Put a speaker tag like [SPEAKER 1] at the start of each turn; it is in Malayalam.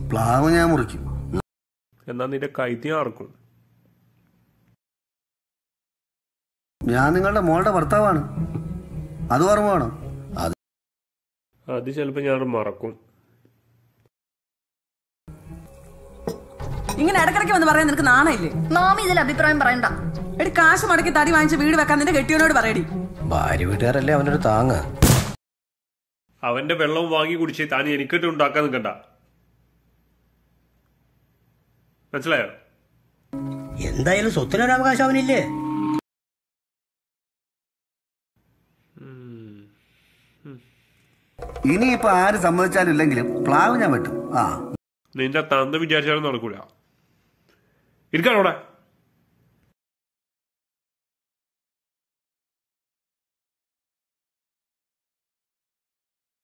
[SPEAKER 1] പ്ലാവ് ഞാൻ മുറിക്കും
[SPEAKER 2] എന്നാ നിന്റെ കൈത്തി ആർക്കും
[SPEAKER 1] ഞാൻ നിങ്ങളുടെ മോളുടെ ഭർത്താവാണ് അത് ഓർമ്മ വേണം അത്
[SPEAKER 2] അത് ചിലപ്പോ ഞാൻ മറക്കും
[SPEAKER 3] ഇങ്ങനെ ഇടക്കിടയ്ക്ക് വന്ന് പറയാൻ നിനക്ക് നാണയില്ലേ
[SPEAKER 4] മാമി ഇതിൽ അഭിപ്രായം പറയണ്ട
[SPEAKER 3] എടി കാശ് മടക്കി തടി വാങ്ങിച്ച് വീട് വെക്കാൻ നിന്റെ കെട്ടിയോനോട് പറയടി
[SPEAKER 5] ഭാര്യ വീട്ടുകാരല്ലേ അവനൊരു താങ്ങ്
[SPEAKER 2] അവന്റെ വെള്ളം വാങ്ങി കുടിച്ച് താൻ എനിക്കിട്ട് ഉണ്ടാക്കാൻ നിൽക്കണ്ട മനസ്സിലായോ
[SPEAKER 6] എന്തായാലും സ്വത്തിനൊരു അവകാശം അവനില്ലേ
[SPEAKER 1] ഇനിയിപ്പോ ആര് സമ്മതിച്ചാലും ഇല്ലെങ്കിലും പ്ലാവ് ഞാൻ വെട്ടും ആ
[SPEAKER 2] നിന്റെ തന്ത വിചാരിച്ചാലും നടക്കൂല ഇരിക്കാണോടെ